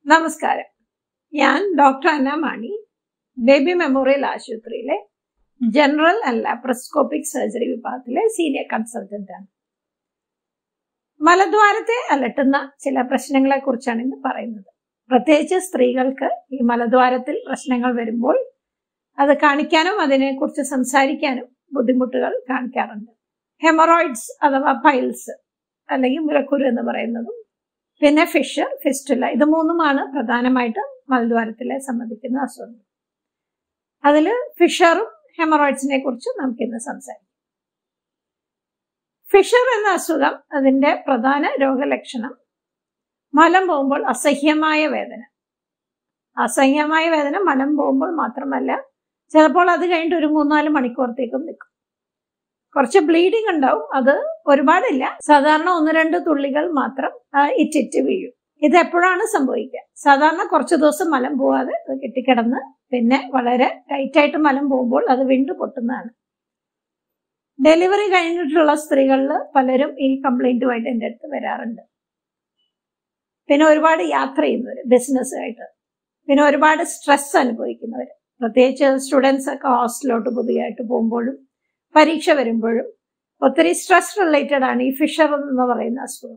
നമസ്കാരം ഞാൻ doctor Anna Mani baby memorial ആശുപത്രിയിലെ ജനറൽ ആൻഡ് ലാപ്രോസ്കോപ്പിക് സർജറി വിഭാഗത്തിലെ സീനിയർ കൺസൾട്ടന്റ് ആണ് മലദ്വാരത്തെ അലട്ടുന്ന ചില പ്രശ്നങ്ങളെ കുറിച്ചാണ് ഇന്ന് പറയുന്നത് പ്രത്യേകിച്ച് സ്ത്രീകൾക്ക് ഈ മലദ്വാരത്തിൽ പ്രശ്നങ്ങൾ വരുമ്പോൾ അത് കാണിക്കാനും അതിനെക്കുറിച്ച് സംസാരിക്കാനും ബുദ്ധിമുട്ടുകൾ കാണിക്കാറുണ്ട് ഹെമറോയിഡ്സ് അഥവാ പൈൽസ് അല്ലെങ്കിൽ മുലക്കുരു എന്ന് പറയുന്നതും പിന്നെ ഫിഷർ ഫിസ്റ്റുല ഇത് മൂന്നുമാണ് പ്രധാനമായിട്ടും മലദ്വാരത്തിലെ സംബന്ധിക്കുന്ന അസുഖങ്ങൾ അതിൽ ഫിഷറും ഹെമറോയിഡ്സിനെ കുറിച്ച് നമുക്കിന്ന് സംസാരിക്കാം ഫിഷർ എന്ന അസുഖം അതിന്റെ പ്രധാന രോഗലക്ഷണം മലം പോകുമ്പോൾ അസഹ്യമായ വേദന അസഹ്യമായ വേദന മലം പോകുമ്പോൾ മാത്രമല്ല ചിലപ്പോൾ അത് കഴിഞ്ഞിട്ട് ഒരു മൂന്നാല് മണിക്കൂറത്തേക്കും നിൽക്കും കുറച്ച് ബ്ലീഡിങ് ഉണ്ടാവും അത് ഒരുപാടില്ല സാധാരണ ഒന്ന് രണ്ട് തുള്ളികൾ മാത്രം ആ, ഇറ്റിറ്റ് വീഴും ഇത് എപ്പോഴാണ് സംഭവിക്കുക സാധാരണ കുറച്ച് ദിവസം മലം പോവാതെ അത് കെട്ടിക്കിടന്ന് പിന്നെ വളരെ ടൈറ്റായിട്ട് മലം പോകുമ്പോൾ അത് വിണ്ടു പൊട്ടുന്നതാണ് ഡെലിവറി കഴിഞ്ഞിട്ടുള്ള സ്ത്രീകളിൽ പലരും ഈ കംപ്ലൈന്റുമായിട്ട് എൻ്റെ അടുത്ത് വരാറുണ്ട് പിന്നെ ഒരുപാട് യാത്ര ചെയ്യുന്നവർ ബിസിനസ്സായിട്ട് പിന്നെ ഒരുപാട് സ്ട്രെസ് അനുഭവിക്കുന്നവർ പ്രത്യേകിച്ച് സ്റ്റുഡൻസ് ഒക്കെ ഹോസ്റ്റലിലോട്ട് പുതിയതായിട്ട് പോകുമ്പോഴും പരീക്ഷ വരുമ്പോഴും ഒത്തിരി സ്ട്രെസ് റിലേറ്റഡ് ആണ് ഈ ഫിഷർ എന്ന് പറയുന്ന അസുഖം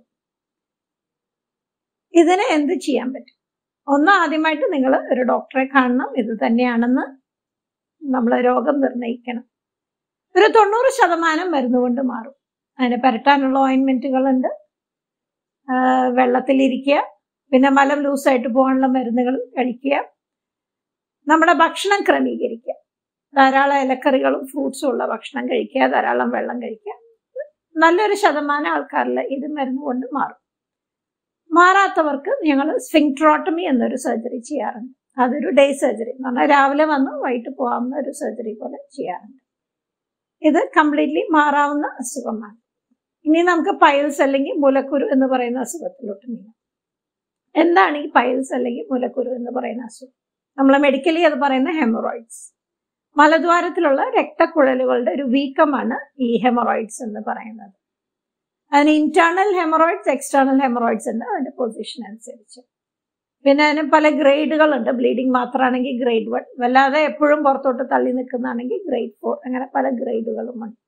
ഇതിന് എന്ത് ചെയ്യാൻ പറ്റും ഒന്ന് ആദ്യമായിട്ട് നിങ്ങൾ ഒരു ഡോക്ടറെ കാണണം ഇത് തന്നെയാണെന്ന് നമ്മൾ രോഗം നിർണ്ണയിക്കണം ഒരു തൊണ്ണൂറ് ശതമാനം മരുന്ന് കൊണ്ട് മാറും അതിന് പുരട്ടാനുള്ള ഓയിൻമെന്റുകളുണ്ട് വെള്ളത്തിലിരിക്കുക പിന്നെ മലം ലൂസായിട്ട് പോകാനുള്ള മരുന്നുകൾ കഴിക്കുക നമ്മുടെ ഭക്ഷണം ക്രമീകരിക്കുക ധാരാളം ഇലക്കറികളും ഫ്രൂട്ട്സും ഉള്ള ഭക്ഷണം കഴിക്കുക ധാരാളം വെള്ളം കഴിക്കുക നല്ലൊരു ശതമാനം ആൾക്കാരിൽ ഇത് മരുന്ന് കൊണ്ട് മാറും മാറാത്തവർക്ക് ഞങ്ങൾ സ്ഫിങ്ട്രോട്ടമി എന്നൊരു സർജറി ചെയ്യാറുണ്ട് അതൊരു ഡേ സർജറി എന്ന് പറഞ്ഞാൽ രാവിലെ വന്ന് വൈകിട്ട് പോകാവുന്ന ഒരു സർജറി പോലെ ചെയ്യാറുണ്ട് ഇത് കംപ്ലീറ്റ്ലി മാറാവുന്ന അസുഖമാണ് ഇനി നമുക്ക് പൈൽസ് അല്ലെങ്കിൽ മുലക്കുരു എന്ന് പറയുന്ന അസുഖത്തിലോട്ട് നീങ്ങാം എന്താണ് ഈ പൈൽസ് അല്ലെങ്കിൽ മുലക്കുരു എന്ന് പറയുന്ന അസുഖം നമ്മൾ മെഡിക്കലി അത് പറയുന്ന ഹെമറോയിഡ്സ് മലദ്വാരത്തിലുള്ള രക്തക്കുഴലുകളുടെ ഒരു വീക്കമാണ് ഈ ഹെമറോയിഡ്സ് എന്ന് പറയുന്നത് അതിന് ഇന്റേണൽ ഹെമറോയിഡ്സ് എക്സ്റ്റേണൽ ഹെമറോയിഡ്സ് ഉണ്ട് അതിന്റെ പൊസിഷൻ അനുസരിച്ച് പിന്നെ അതിന് പല ഗ്രേഡുകളുണ്ട് ബ്ലീഡിങ് മാത്രമാണെങ്കിൽ ഗ്രേഡ് വൺ വല്ലാതെ എപ്പോഴും പുറത്തോട്ട് തള്ളി നിൽക്കുന്നതാണെങ്കിൽ ഗ്രേഡ് ഫോർ അങ്ങനെ പല ഗ്രേഡുകളുമുണ്ട്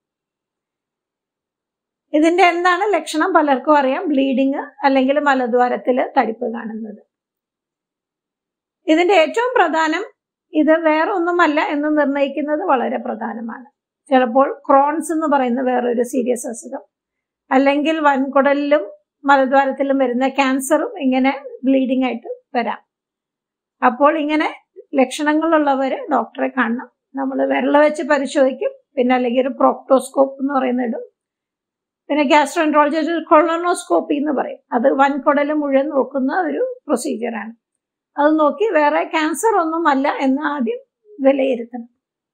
ഇതിന്റെ എന്താണ് ലക്ഷണം പലർക്കും അറിയാം ബ്ലീഡിങ് അല്ലെങ്കിൽ മലദ്വാരത്തിൽ തടിപ്പ് കാണുന്നത് ഇതിന്റെ ഏറ്റവും പ്രധാനം ഇത് വേറെ ഒന്നുമല്ല എന്ന് നിർണ്ണയിക്കുന്നത് വളരെ പ്രധാനമാണ് ചിലപ്പോൾ ക്രോൺസ് എന്ന് പറയുന്ന വേറൊരു സീരിയസ് അസുഖം അല്ലെങ്കിൽ വൻകുടലിലും മലദ്വാരത്തിലും വരുന്ന ക്യാൻസറും ഇങ്ങനെ ബ്ലീഡിംഗ് ആയിട്ട് വരാം അപ്പോൾ ഇങ്ങനെ ലക്ഷണങ്ങളുള്ളവർ ഡോക്ടറെ കാണണം നമ്മൾ വിരൽ വെച്ച് പരിശോധിക്കും പിന്നെ അല്ലെങ്കിൽ ഒരു പ്രോക്ടോസ്കോപ്പ് എന്ന് പറയുന്ന ഇടും പിന്നെ ഗ്യാസ്ട്രോൻട്രോളജി കൊളോണോസ്കോപ്പി എന്ന് പറയും അത് വൻകുടൽ മുഴുവൻ നോക്കുന്ന ഒരു പ്രൊസീജിയറാണ് അത് നോക്കി വേറെ ക്യാൻസർ ഒന്നുമല്ല എന്ന് ആദ്യം വിലയിരുത്തണം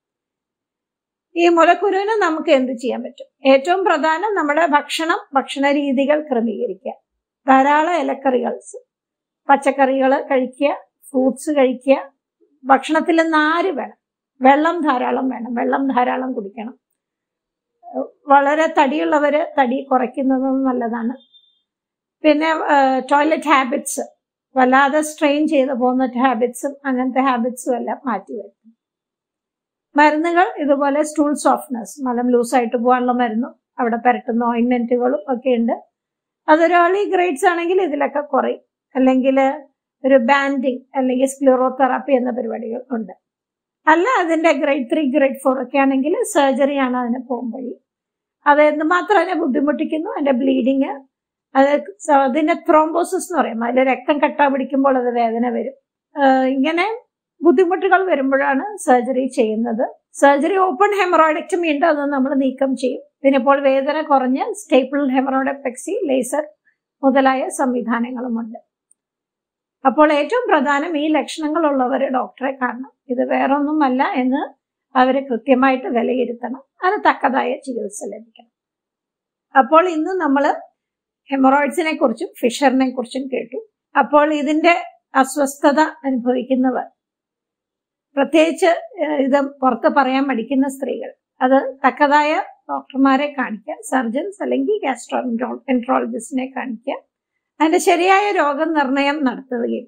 ഈ മുലക്കുരുവിന് നമുക്ക് എന്ത് ചെയ്യാൻ പറ്റും ഏറ്റവും പ്രധാനം നമ്മുടെ ഭക്ഷണം ഭക്ഷണ രീതികൾ ക്രമീകരിക്കുക ധാരാളം ഇലക്കറികൾ പച്ചക്കറികൾ കഴിക്കുക ഫ്രൂട്ട്സ് കഴിക്കുക ഭക്ഷണത്തിൽ നാര് വേണം വെള്ളം ധാരാളം വേണം വെള്ളം ധാരാളം കുടിക്കണം വളരെ തടിയുള്ളവര് തടി കുറയ്ക്കുന്നതും നല്ലതാണ് പിന്നെ ടോയ്ലറ്റ് ഹാബിറ്റ്സ് വല്ലാതെ സ്ട്രെയിൻ ചെയ്ത് പോകുന്ന ഹാബിറ്റ്സും അങ്ങനത്തെ ഹാബിറ്റ്സും എല്ലാം മാറ്റി വരുത്തും മരുന്നുകൾ ഇതുപോലെ സ്റ്റൂൾ സോഫ്റ്റ്നസ് മലം ലൂസായിട്ട് പോകാനുള്ള മരുന്നും അവിടെ പുരട്ടുന്ന ഓയിൻമെന്റുകളും ഒക്കെ ഉണ്ട് അതൊരു ഏർലി ഗ്രേഡ്സ് ആണെങ്കിൽ ഇതിലൊക്കെ കുറയും അല്ലെങ്കിൽ ഒരു ബാൻഡിങ് അല്ലെങ്കിൽ സ്ക്ലിറോതെറാപ്പി എന്ന പരിപാടികൾ ഉണ്ട് അല്ല അതിന്റെ ഗ്രേഡ് ത്രീ ഗ്രേഡ് ഫോർ ഒക്കെ ആണെങ്കിൽ സർജറിയാണ് അതിന് പോകുമ്പോൾ അത് എന്തുമാത്രം അതിനെ ബുദ്ധിമുട്ടിക്കുന്നു അതിന്റെ ബ്ലീഡിങ് അത് സ- അതിന്റെ ത്രോംബോസിസ് എന്ന് പറയും അതിൽ രക്തം കട്ട പിടിക്കുമ്പോൾ അത് വേദന വരും ആഹ് ഇങ്ങനെ ബുദ്ധിമുട്ടുകൾ വരുമ്പോഴാണ് സർജറി ചെയ്യുന്നത് സർജറി ഓപ്പൺ ഹെമറോയിഡക്ടമി ഉണ്ട് അത് നമ്മൾ നീക്കം ചെയ്യും പിന്നെ ഇപ്പോൾ വേദന കുറഞ്ഞ് സ്റ്റേപ്പിൾ ഹെമറോഡെപെക്സി ലേസർ മുതലായ സംവിധാനങ്ങളുമുണ്ട് അപ്പോൾ ഏറ്റവും പ്രധാനം ഈ ലക്ഷണങ്ങളുള്ളവർ ഡോക്ടറെ കാണണം ഇത് വേറൊന്നുമല്ല എന്ന് അവരെ കൃത്യമായിട്ട് വിലയിരുത്തണം അതിന് തക്കതായ ചികിത്സ ലഭിക്കണം അപ്പോൾ ഇന്ന് നമ്മൾ ഹെമറോയിഡ്സിനെ കുറിച്ചും ഫിഷറിനെ കുറിച്ചും കേട്ടു അപ്പോൾ ഇതിന്റെ അസ്വസ്ഥത അനുഭവിക്കുന്നവർ പ്രത്യേകിച്ച് ഏഹ്, ഇത് പുറത്ത് പറയാൻ മടിക്കുന്ന സ്ത്രീകൾ അത് തക്കതായ ഡോക്ടർമാരെ കാണിക്കുക സർജൻസ് അല്ലെങ്കിൽ ഗാസ്ട്രോ എൻട്രോളജിസ്റ്റിനെ കാണിക്കുക അതിന്റെ ശരിയായ രോഗനിർണയം നടത്തുകയും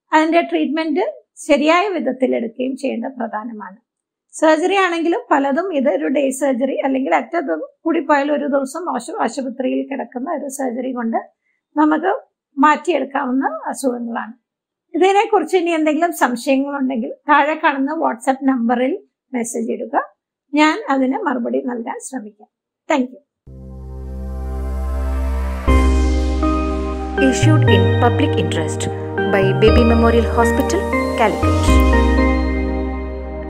അതിന്റെ ട്രീറ്റ്മെന്റ് ശരിയായ വിധത്തിൽ എടുക്കുകയും ചെയ്യേണ്ടത് പ്രധാനമാണ് സർജറി ആണെങ്കിലും പലതും ഇത് ഒരു ഡേ സർജറി അല്ലെങ്കിൽ അറ്റത്ത് കൂടിപ്പോയാൽ ഒരു ദിവസം ആശു- ആശുപത്രിയിൽ കിടക്കുന്ന ഒരു സർജറി കൊണ്ട് നമുക്ക് മാറ്റിയെടുക്കാവുന്ന അസുഖങ്ങളാണ് ഇതിനെക്കുറിച്ച് ഇനി എന്തെങ്കിലും സംശയങ്ങളുണ്ടെങ്കിൽ താഴെ കാണുന്ന വാട്സാപ്പ് നമ്പറിൽ മെസ്സേജ് ഇടുക ഞാൻ അതിന് മറുപടി നൽകാൻ ശ്രമിക്കാം thank you issued in public interest by Baby Memorial Hospital, Calicut.